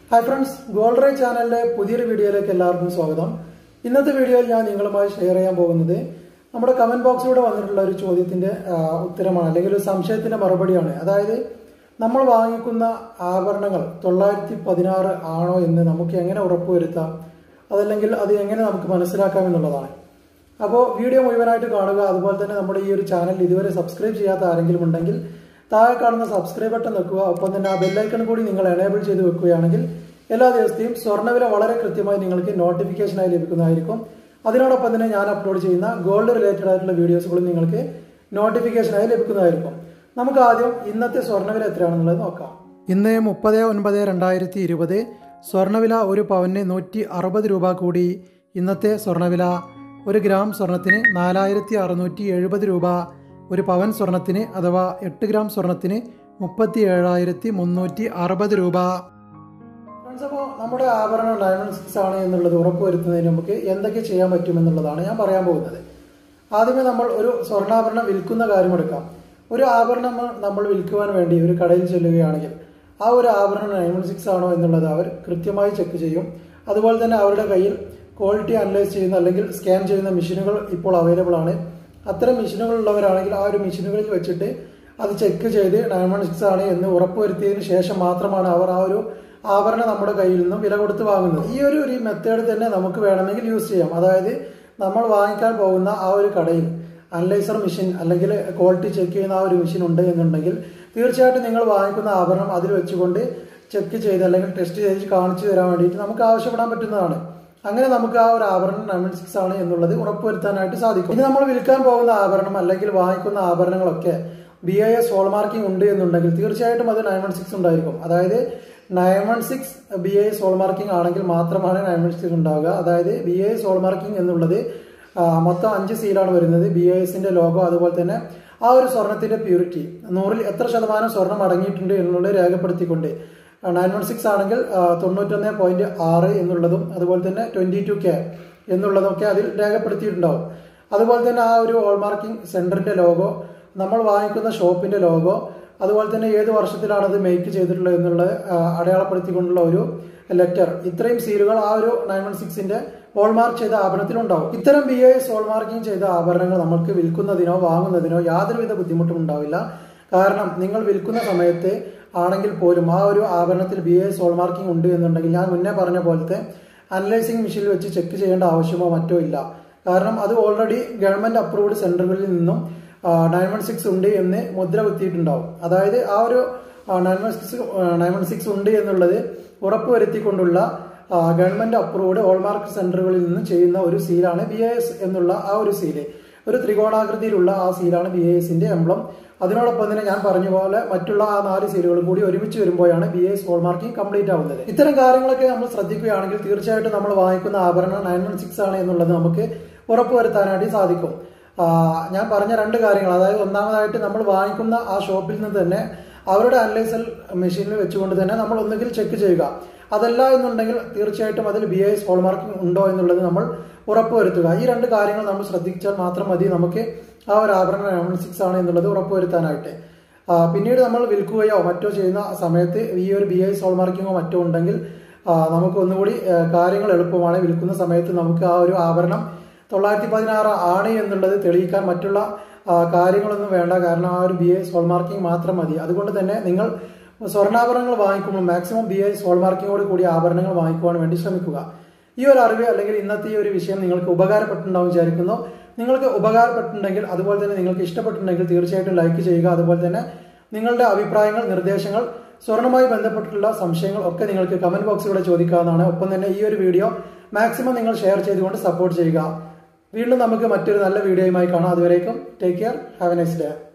hi friends gold ray ചാനലിലെ പുതിയൊരു വീഡിയോയിലേക്ക് എല്ലാവർക്കും സ്വാഗതം ഇന്നത്തെ വീഡിയോയിൽ ഞാൻ നിങ്ങളുമായി ഷെയർ ചെയ്യാൻ പോകുന്നത് നമ്മുടെ കമന്റ് ബോക്സിലൂടെ വന്നിട്ടുള്ള ഒരു ചോദ്യത്തിന്റെ ആ, ഉത്തരമാണ് അല്ലെങ്കിൽ ഒരു സംശയത്തിന്റെ മറുപടിയാണ് അതായത് നമ്മൾ വാങ്ങിക്കുന്ന ആഭരണങ്ങൾ തൊള്ളായിരത്തി പതിനാറ് ആണോ എന്ന് നമുക്ക് എങ്ങനെ ഉറപ്പുവരുത്താം അതല്ലെങ്കിൽ അത് എങ്ങനെ നമുക്ക് മനസ്സിലാക്കാം എന്നുള്ളതാണ് അപ്പോൾ വീഡിയോ മുഴുവനായിട്ട് കാണുക അതുപോലെ തന്നെ നമ്മുടെ ഈ ഒരു ചാനൽ ഇതുവരെ സബ്സ്ക്രൈബ് ചെയ്യാത്ത ആരെങ്കിലും ഉണ്ടെങ്കിൽ താഴെ കാണുന്ന സബ്സ്ക്രൈബ് ബട്ടൺ വെക്കുക ഒപ്പം തന്നെ ആ ബെല്ലൈക്കൺ കൂടി നിങ്ങൾ എനേബിൾ ചെയ്ത് വെക്കുകയാണെങ്കിൽ എല്ലാ ദിവസത്തെയും സ്വർണ്ണവില വളരെ കൃത്യമായി നിങ്ങൾക്ക് നോട്ടിഫിക്കേഷനായി ലഭിക്കുന്നതായിരിക്കും അതിനോടൊപ്പം തന്നെ ഞാൻ അപ്ലോഡ് ചെയ്യുന്ന ഗോൾഡ് റിലേറ്റഡ് ആയിട്ടുള്ള വീഡിയോസുകളും നിങ്ങൾക്ക് നോട്ടിഫിക്കേഷനായി ലഭിക്കുന്നതായിരിക്കും നമുക്ക് ആദ്യം ഇന്നത്തെ സ്വർണ്ണവില എത്രയാണെന്നുള്ളത് നോക്കാം ഇന്ന് മുപ്പത് ഒൻപത് രണ്ടായിരത്തി ഇരുപത് സ്വർണ്ണവില ഒരു പവന് നൂറ്റി അറുപത് രൂപ കൂടി ഇന്നത്തെ സ്വർണ്ണവില ഒരു ഗ്രാം സ്വർണത്തിന് നാലായിരത്തി അറുന്നൂറ്റി എഴുപത് രൂപ ഒരു പവൻ സ്വർണത്തിന് അഥവാ എട്ട് ഗ്രാം സ്വർണത്തിന് മുപ്പത്തി ഏഴായിരത്തി മുന്നൂറ്റി അറുപത് രൂപ ഫ്രണ്ട്സ് അപ്പോൾ നമ്മുടെ ആഭരണം നയൻ സിക്സ് ആണ് എന്നുള്ളത് ഉറപ്പുവരുത്തുന്നതിന് നമുക്ക് എന്തൊക്കെ ചെയ്യാൻ പറ്റും എന്നുള്ളതാണ് ഞാൻ പറയാൻ പോകുന്നത് ആദ്യമേ നമ്മൾ ഒരു സ്വർണ്ണാഭരണം വിൽക്കുന്ന കാര്യം എടുക്കാം ഒരു ആഭരണം നമ്മൾ വിൽക്കുവാൻ വേണ്ടി ഒരു കടയിൽ ചെല്ലുകയാണെങ്കിൽ ആ ഒരു ആഭരണം നയൻ വൺ സിക്സ് ആണോ എന്നുള്ളത് അവർ കൃത്യമായി ചെക്ക് ചെയ്യും അതുപോലെ തന്നെ അവരുടെ കയ്യിൽ ക്വാളിറ്റി അനലൈസ് ചെയ്യുന്ന അല്ലെങ്കിൽ സ്കാൻ ചെയ്യുന്ന മെഷീനുകൾ ഇപ്പോൾ അവൈലബിൾ ആണ് അത്തരം മെഷീനുകൾ ഉള്ളവരാണെങ്കിൽ ആ ഒരു മെഷീനുകളിൽ വെച്ചിട്ട് അത് ചെക്ക് ചെയ്ത് നയൻ വൺ സിക്സ് ആണ് എന്ന് ഉറപ്പുവരുത്തിയതിനു ശേഷം മാത്രമാണ് അവർ ആ ഒരു ആഭരണം നമ്മുടെ കയ്യിൽ നിന്നും വില കൊടുത്ത് വാങ്ങുന്നത് ഈ ഒരു ഒരു മെത്തേഡ് തന്നെ നമുക്ക് വേണമെങ്കിൽ യൂസ് ചെയ്യാം അതായത് നമ്മൾ വാങ്ങിക്കാൻ പോകുന്ന ആ ഒരു കടയിൽ അനലൈസർ മെഷീൻ അല്ലെങ്കിൽ ക്വാളിറ്റി ചെക്ക് ചെയ്യുന്ന ആ ഒരു മെഷീൻ ഉണ്ട് എന്നുണ്ടെങ്കിൽ തീർച്ചയായിട്ടും നിങ്ങൾ വാങ്ങിക്കുന്ന ആഭരണം അതിൽ വെച്ചുകൊണ്ട് ചെക്ക് ചെയ്ത് അല്ലെങ്കിൽ ടെസ്റ്റ് ചെയ്ത് കാണിച്ചു തരാൻ വേണ്ടിയിട്ട് നമുക്ക് ആവശ്യപ്പെടാൻ പറ്റുന്നതാണ് അങ്ങനെ നമുക്ക് ആ ഒരു ആഭരണം നയൻ സിക്സ് ആണ് എന്നുള്ളത് ഉറപ്പുവരുത്താനായിട്ട് സാധിക്കും ഇനി നമ്മൾ വിൽക്കാൻ പോകുന്ന ആഭരണം അല്ലെങ്കിൽ വാങ്ങിക്കുന്ന ആഭരണങ്ങളൊക്കെ ബി ഐ എസ് ഹോൾമാർക്കിംഗ് ഉണ്ട് എന്നുണ്ടെങ്കിൽ തീർച്ചയായിട്ടും അത് നയൻ വൺ സിക്സ് ഉണ്ടായിരിക്കും അതായത് nine one six B I S hallmarking ആണെങ്കിൽ മാത്രമാണ് നയൻ വൺ സിക്സ് ഉണ്ടാവുക അതായത് ബി ഐ എസ് ഹോൾമാർക്കിംഗ് എന്നുള്ളത് ആ, മൊത്തം അഞ്ച് സീലാണ് വരുന്നത് ബി ഐ എസിന്റെ ലോഗോ അതുപോലെ തന്നെ ആ ഒരു സ്വർണത്തിന്റെ പ്യൂരിറ്റി നൂറിൽ എത്ര ശതമാനം സ്വർണം അടങ്ങിയിട്ടുണ്ട് എന്നുള്ളത് രേഖപ്പെടുത്തിക്കൊണ്ട് നയൻ വൺ സിക്സ് ആണെങ്കിൽ ആ, തൊണ്ണൂറ്റൊന്ന് പോയിന്റ് ആറ് എന്നുള്ളതും അതുപോലെ തന്നെ ട്വന്റി ടു കെ എന്നുള്ളതൊക്കെ അതിൽ രേഖപ്പെടുത്തിയിട്ടുണ്ടാവും അതുപോലെ തന്നെ ആ ഒരു ഹോൾമാർക്കിംഗ് സെന്ററിന്റെ ലോഗോ നമ്മൾ വാങ്ങിക്കുന്ന ഷോപ്പിന്റെ ലോഗോ അതുപോലെ തന്നെ ഏത് വർഷത്തിലാണ് അത് മേക്ക് ചെയ്തിട്ടുള്ളത് എന്നുള്ളത് ആ, അടയാളപ്പെടുത്തിക്കൊണ്ടുള്ള ഒരു ലെറ്റർ ഇത്രയും സീലുകൾ ആ ഒരു നയൻ വൺ സിക്സിന്റെ ഹോൾമാർക്ക് ചെയ്ത ആഭരണത്തിലുണ്ടാവും ഇത്തരം ബി എ എസ് ഹോൾമാർക്കിംഗ് ചെയ്ത ആഭരണങ്ങൾ നമുക്ക് വിൽക്കുന്നതിനോ വാങ്ങുന്നതിനോ യാതൊരുവിധ ബുദ്ധിമുട്ടും ഉണ്ടാവില്ല കാരണം നിങ്ങൾ വിൽക്കുന്ന സമയത്ത് ആണെങ്കിൽ പോലും ആ ഒരു ആഭരണത്തിൽ ബി എസ് ഹോൾമാർക്കിംഗ് ഉണ്ട് എന്നുണ്ടെങ്കിൽ ഞാൻ മുന്നേ പറഞ്ഞ പോലത്തെ അനലൈസിംഗ് മെഷീനിൽ വെച്ച് ചെക്ക് ചെയ്യേണ്ട ആവശ്യമോ മറ്റോ ഇല്ല കാരണം അത് ഓൾറെഡി ഗവൺമെന്റ് അപ്രൂവ്ഡ് സെന്ററുകളിൽ നിന്നും നയൻ വൺ സിക്സ് ഉണ്ട് എന്ന് മുദ്ര കുത്തിയിട്ടുണ്ടാവും അതായത് ആ ഒരു nine one six nine one six ഉണ്ട് എന്നുള്ളത് ഉറപ്പുവരുത്തിക്കൊണ്ടുള്ള ഗവൺമെന്റ് അപ്രൂവ്ഡ് ഹോൾമാർക്ക് സെന്ററുകളിൽ നിന്ന് ചെയ്യുന്ന ഒരു സീലാണ് ബി എസ് എന്നുള്ള ആ ഒരു സീല് ഒരു ത്രികോണാകൃതിയിലുള്ള ആ സീലാണ് ബി എസിന്റെ എംബ്ലം അതിനോടൊപ്പം തന്നെ ഞാൻ പറഞ്ഞ പോലെ മറ്റുള്ള ആ നാല് സീലുകളും കൂടി ഒരുമിച്ച് വരുമ്പോഴാണ് ബി എസ് ഹോൾമാർക്കിംഗ് കംപ്ലീറ്റ് ആവുന്നത് ഇത്തരം കാര്യങ്ങളൊക്കെ നമ്മൾ ശ്രദ്ധിക്കുകയാണെങ്കിൽ തീർച്ചയായിട്ടും നമ്മൾ വാങ്ങിക്കുന്ന ആഭരണം നയൻ വൺ സിക്സ് ആണ് എന്നുള്ളത് നമുക്ക് ഉറപ്പുവരുത്താനായിട്ട് സാധിക്കും ആ, ഞാൻ പറഞ്ഞ രണ്ട് കാര്യങ്ങൾ അതായത് ഒന്നാമതായിട്ട് നമ്മൾ വാങ്ങിക്കുന്ന ആ ഷോപ്പിൽ നിന്ന് തന്നെ അവരുടെ അനലൈസൽ മെഷീനിൽ വെച്ചുകൊണ്ട് തന്നെ നമ്മൾ ഒന്നുകിൽ ചെക്ക് ചെയ്യുക അതല്ല എന്നുണ്ടെങ്കിൽ തീർച്ചയായിട്ടും അതിൽ ബി ഐ എസ് ഹോൾമാർക്കിംഗ് ഉണ്ടോ എന്നുള്ളത് നമ്മൾ ഉറപ്പുവരുത്തുക ഈ രണ്ട് കാര്യങ്ങൾ നമ്മൾ ശ്രദ്ധിച്ചാൽ മാത്രം മതി നമുക്ക് ആ ഒരു ആഭരണം നയൻ സിക്സ് ആണ് എന്നുള്ളത് ഉറപ്പുവരുത്താനായിട്ട് ആ, പിന്നീട് നമ്മൾ വിൽക്കുകയോ മറ്റോ ചെയ്യുന്ന സമയത്ത് ഈ ഒരു ബി ഐ എസ് ഹോൾമാർക്കിങ്ങോ മറ്റോ ഉണ്ടെങ്കിൽ ആ, നമുക്ക് ഒന്നുകൂടി ആ, കാര്യങ്ങൾ എളുപ്പമാണ് വിൽക്കുന്ന സമയത്ത് നമുക്ക് ആ ഒരു ആഭരണം തൊള്ളായിരത്തി പതിനാറ് ആണ് എന്നുള്ളത് തെളിയിക്കാൻ മറ്റുള്ള ആ, കാര്യങ്ങളൊന്നും വേണ്ട കാരണം ആ ഒരു ബി എസ് ഹോൾമാർക്കിംഗ് മാത്രം മതി അതുകൊണ്ട് തന്നെ നിങ്ങൾ സ്വർണ്ണാഭരണങ്ങൾ വാങ്ങിക്കുമ്പോൾ മാക്സിമം ബി എസ് ഹോൾമാർക്കിങ്ങോട് കൂടി ആഭരണങ്ങൾ വാങ്ങിക്കുവാൻ വേണ്ടി ശ്രമിക്കുക ഈ ഒരു അറിവ് അല്ലെങ്കിൽ ഇന്നത്തെ ഈ ഒരു വിഷയം നിങ്ങൾക്ക് ഉപകാരപ്പെട്ടിട്ടുണ്ടാവും വിചാരിക്കുന്നു നിങ്ങൾക്ക് ഉപകാരപ്പെട്ടിട്ടുണ്ടെങ്കിൽ അതുപോലെ തന്നെ നിങ്ങൾക്ക് ഇഷ്ടപ്പെട്ടിട്ടുണ്ടെങ്കിൽ തീർച്ചയായിട്ടും ലൈക്ക് ചെയ്യുക അതുപോലെ തന്നെ നിങ്ങളുടെ അഭിപ്രായങ്ങൾ നിർദ്ദേശങ്ങൾ സ്വർണ്ണമായി ബന്ധപ്പെട്ടിട്ടുള്ള സംശയങ്ങൾ ഒക്കെ നിങ്ങൾക്ക് കമന്റ് ബോക്സിലൂടെ ചോദിക്കാവുന്നതാണ് ഒപ്പം തന്നെ ഈ ഒരു വീഡിയോ മാക്സിമം നിങ്ങൾ ഷെയർ ചെയ്തുകൊണ്ട് സപ്പോർട്ട് ചെയ്യുക വീണ്ടും നമുക്ക് മറ്റൊരു നല്ല വീഡിയോയുമായി കാണാം അതുവരേക്കും take care have a nice day